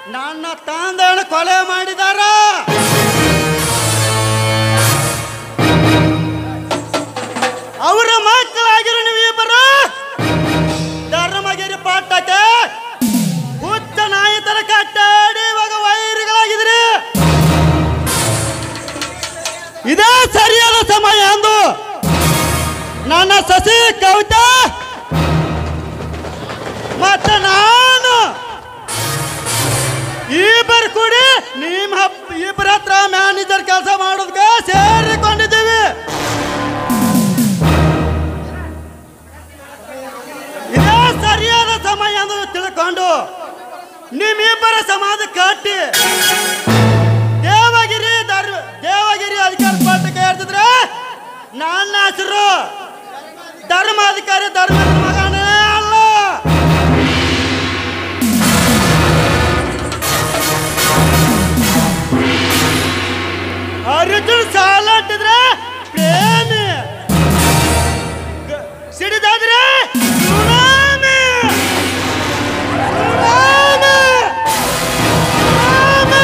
ನನ್ನ ತಂದೆಯನ್ನು ಕೊಲೆ ಮಾಡಿದಾರ ಅವರ ಮಕ್ಕಳಾಗಿರೋ ನೀವು ಇಬ್ಬರು ಧರ್ಮಗಿರಿ ಪಾಠಕ್ಕೆ ಹುಚ್ಚ ನಾಯಿ ತರ ಕಟ್ಟಾಡಿ ಇವಾಗ ವೈರಿಗಳಾಗಿದ್ರಿ ಇದೇ ಸರಿಯಾದ ಸಮಯ ಅಂದು ನನ್ನ ಸಸಿ ಕವಿತಾ ಮತ್ತೆ ನಾನು ಇಬ್ಬರು ಕೂಡಿ ನಿಮ್ಮ ಹಪ್- ಇಬ್ಬರ ಹತ್ರ ಮ್ಯಾನೇಜರ್ ಕೆಲಸ ಮಾಡೋದಕ್ಕೆ ಸೇರಿಕೊಂಡಿದ್ದೀವಿ ಇದೇ ಸರಿಯಾದ ಸಮಯ ಎಂದು ತಿಳ್ಕೊಂಡು ನಿಮ್ಮಿಬ್ಬರ ಸಮಾಧ ಕಟ್ಟಿ ದೇವಗಿರಿ ಧರ್ಮ ದೇವಗಿರಿ ಅಧಿಕಾರ ಪಾಠಕ್ಕೆ ಹೇಳ್ತಿದ್ರೆ ನನ್ನ ಹೆಸರು ಧರ್ಮಾಧಿಕಾರಿ ಧರ್ಮದ ಮಗನೇ ಅಲ್ಲ ಅರ್ಜುನ್ ಸಾಲ ಅಂಟಿದ್ರೆ ಪ್ರೇಮಿ ಗ- ಸಿಡಿದಾದ್ರೆ ಸುನಾಮಿ ಸುನಾಮಿ ಸುನಾಮಿ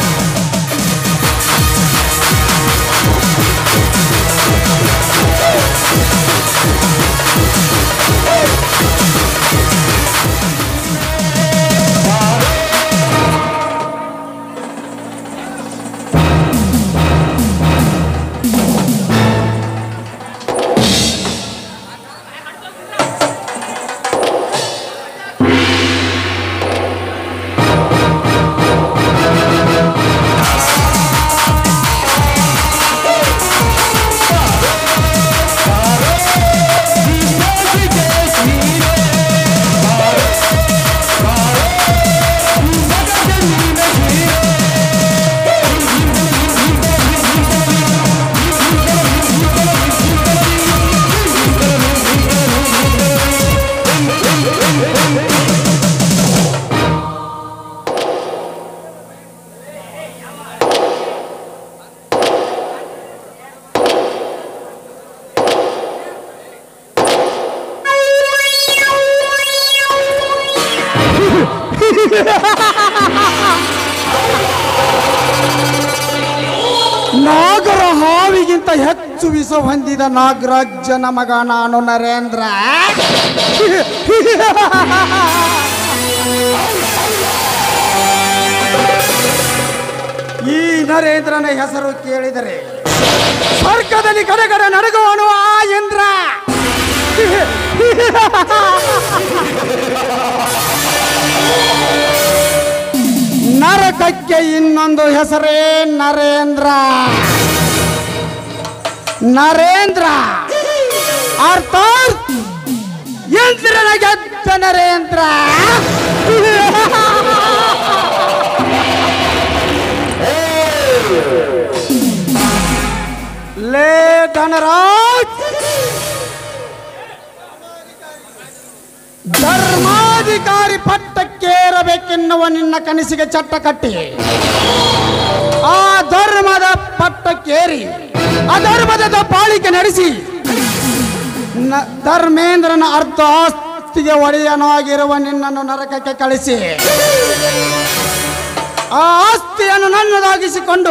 ನಾಗರ ಹಾವಿಗಿಂತ ಹೆಚ್ಚು ವಿಷ ಹೊಂದಿದ ನಾಗರಾಜನ ಮಗ ನಾನು ನರೇಂದ್ರ ಈ ನರೇಂದ್ರನ ಹೆಸರು ಕೇಳಿದರೆ ಸ್ವರ್ಗದಲ್ಲಿ ಕಡೆಗಡ ನಡಗುವನು ಆ ಇಂದ್ರ ನರಕಕ್ಕೆ ಇನ್ನೊಂದು ಹೆಸರೇ ನರೇಂದ್ರ ನರೇಂದ್ರ ಅರ್ಥಾತ್ ಯಂತ್ರನ ಗೆದ್ದ ನರೇಂದ್ರ ಲೇ ಧನರಾಜ್ ಧರ್ಮಾಧಿಕಾರಿ ಪಟ್ಟಕ್ಕೇರಬೇಕೆನ್ನುವ ನಿನ್ನ ಕನಸಿಗೆ ಚಟ್ಟ ಕಟ್ಟಿ ಆ ಧರ್ಮದ ಪಟ್ಟಕ್ಕೇರಿ ಅಧರ್ಮದ ಪಾಳಿಕೆ ನಡೆಸಿ ನ- ಧರ್ಮೇಂದ್ರನ ಅರ್ಧ ಆಸ್ತಿಗೆ ಒಡೆಯನಾಗಿರುವ ನಿನ್ನನ್ನು ನರಕಕ್ಕೆ ಕಳಿಸಿ ಆ ಆಸ್ತಿಯನ್ನು ನನ್ನದಾಗಿಸಿಕೊಂಡು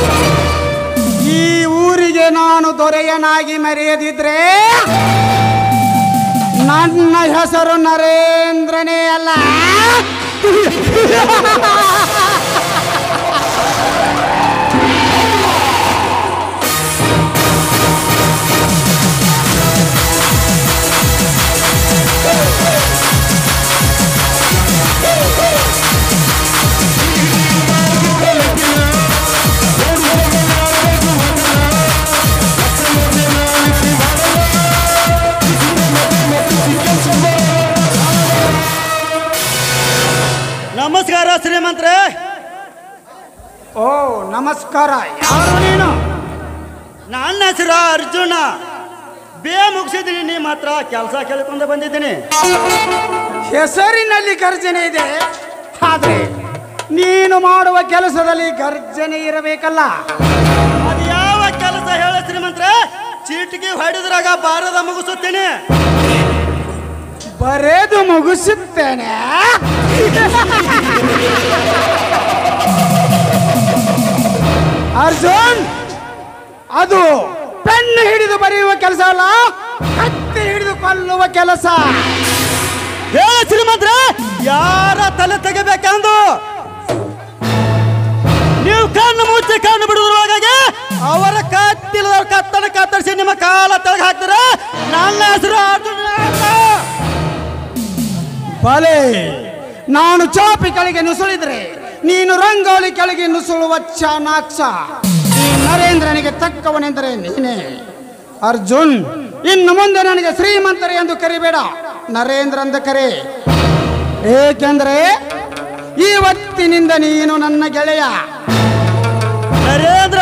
ಈ ಊರಿಗೆ ನಾನು ದೊರೆಯನಾಗಿ ಮೆರೆಯದಿದ್ರೆ ನನ್ನ ಹೆಸರು ನರೇಂದ್ರನೇ ಅಲ್ಲ ನಮಸ್ಕಾರ ಶ್ರೀಮಂತ್ರೆ ಓ ನಮಸ್ಕಾರ ಯಾರು ನೀನು ನನ್ನ ಹೆಸರು ಅರ್ಜುನ ಬೇ ಮುಗಿಸಿದ್ದೀನಿ ನಿಮ್ಮ ಹತ್ರ ಕೆಲಸ ಕೇಳ್ಕೊಂಡು ಬಂದಿದ್ದೀನಿ ಹೆಸರಿನಲ್ಲಿ ಗರ್ಜನೆ ಇದೆ ಆದರೆ ನೀನು ಮಾಡುವ ಕೆಲಸದಲ್ಲಿ ಗರ್ಜನೆ ಇರಬೇಕಲ್ಲ ಅದು ಯಾವ ಕೆಲಸ ಹೇಳ ಶ್ರೀಮಂತ್ರೆ ಚೀಟಿಗೆ ಹೊಡೆದ್ರಾಗ ಬಾರದ ಮುಗಿಸುತ್ತೇನೆ ಬರೆದು ಮುಗಿಸುತ್ತೇನೆ ಅರ್ಜುನ್ ಅದು ಪೆನ್ನು ಹಿಡಿದು ಬರೆಯುವ ಕೆಲಸ ಅಲ್ಲ ಕತ್ತಿ ಹಿಡಿದು ಕೊಲ್ಲುವ ಕೆಲಸ ಹೇಳ ಶ್ರೀಮಂತ್ರ ಯಾರ ತಲೆ ತೆಗಿಬೇಕೆಂದು ನೀವು ಕಣ್ಣು ಮುಚ್ಚಿ ಕಣ್ಣು ಬಿಡುವುದರೊಳಗಾಗಿ ಅವರ ಕತ್ತಿಲ ಕತ್ತನ ಕತ್ತರಿಸಿ ನಿಮ್ಮ ಕಾಲ ತೆಳಗೆ ಹಾಕ್ತೀರ ನನ್ನ ಹೆಸರು ಅರ್ಜುನ ಅಂತ. ಬಲೆ ನಾನು ಚಾಪಿ ಕೆಳಗೆ ನುಸುಳಿದ್ರೆ ನೀನು ರಂಗೋಲಿ ಕೆಳಗೆ ನುಸುಳುವ ಚಾಣಾಕ್ಷ ಈ ನರೇಂದ್ರನಿಗೆ ತಕ್ಕವನೆಂದರೆ ನೀನೇ ಅರ್ಜುನ್ ಇನ್ನು ಮುಂದೆ ನನಗೆ ಶ್ರೀಮಂತರೆ ಎಂದು ಕರಿಬೇಡ ನರೇಂದ್ರ ಅಂತ ಕರೆ ಏಕೆಂದರೆ ಇವತ್ತಿನಿಂದ ನೀನು ನನ್ನ ಗೆಳೆಯ ನರೇಂದ್ರ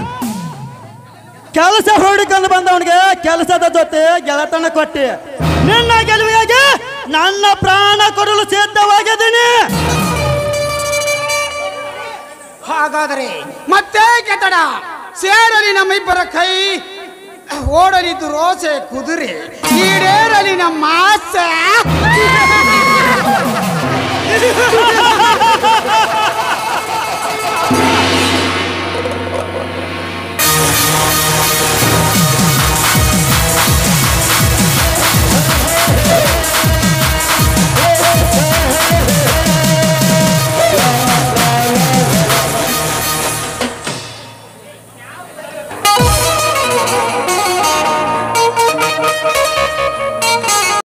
ಕೆಲಸ ಹುಡುಕೊಂಡು ಬಂದವನಿಗೆ ಕೆಲಸದ ಜೊತೆ ಗೆಳತನ ಕೊಟ್ಟಿ ನಿನ್ನ ಗೆಲುವಿಗಾಗಿ ನನ್ನ ಪ್ರಾಣ ಕೊಡಲು ಸಿದ್ಧವಾಗಿದ್ದೀನಿ ಹಾಗಾದರೆ ಮತ್ತೆ ಕೆತ್ತಡ ಸೇರಲಿ ನಮ್ಮಿಬ್ಬರ ಕೈ ಓಡಲಿ ದುರೋಸೆ ಕುದುರೆ ಈಡೇರಲಿ ನಮ್ಮ ಆಸೆ